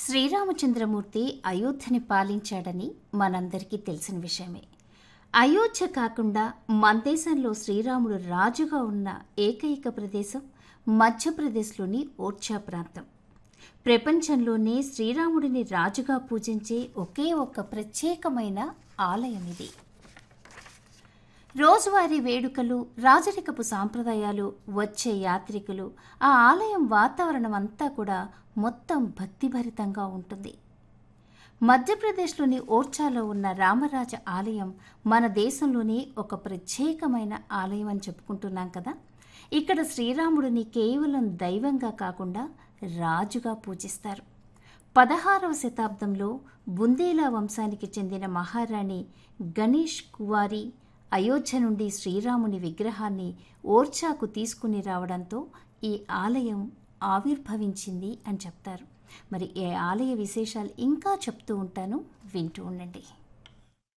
శ్రీరామచంద్రమూర్తి అయోధ్యని పాలించాడని మనందరికీ తెలిసిన విషయమే అయోధ్య కాకుండా మన దేశంలో శ్రీరాముడు రాజుగా ఉన్న ఏకైక ప్రదేశం మధ్యప్రదేశ్లోని ఓర్చా ప్రాంతం ప్రపంచంలోనే శ్రీరాముడిని రాజుగా పూజించే ఒకే ఒక్క ప్రత్యేకమైన ఆలయం ఇది రోజువారీ వేడుకలు రాజరికపు సాంప్రదాయాలు వచ్చే యాత్రికులు ఆ ఆలయం వాతావరణం అంతా కూడా మొత్తం భక్తిభరితంగా ఉంటుంది మధ్యప్రదేశ్లోని ఓర్చాలో ఉన్న రామరాజ ఆలయం మన దేశంలోనే ఒక ప్రత్యేకమైన ఆలయం అని చెప్పుకుంటున్నాం కదా ఇక్కడ శ్రీరాముడిని కేవలం దైవంగా కాకుండా రాజుగా పూజిస్తారు పదహారవ శతాబ్దంలో బుందేలా వంశానికి చెందిన మహారాణి గణేష్ కువారి అయోధ్య నుండి శ్రీరాముని విగ్రహాన్ని ఓర్చాకు తీసుకుని రావడంతో ఈ ఆలయం ఆవిర్భవించింది అని చెప్తారు మరి ఈ ఆలయ విశేషాలు ఇంకా చెప్తూ ఉంటాను వింటూ ఉండండి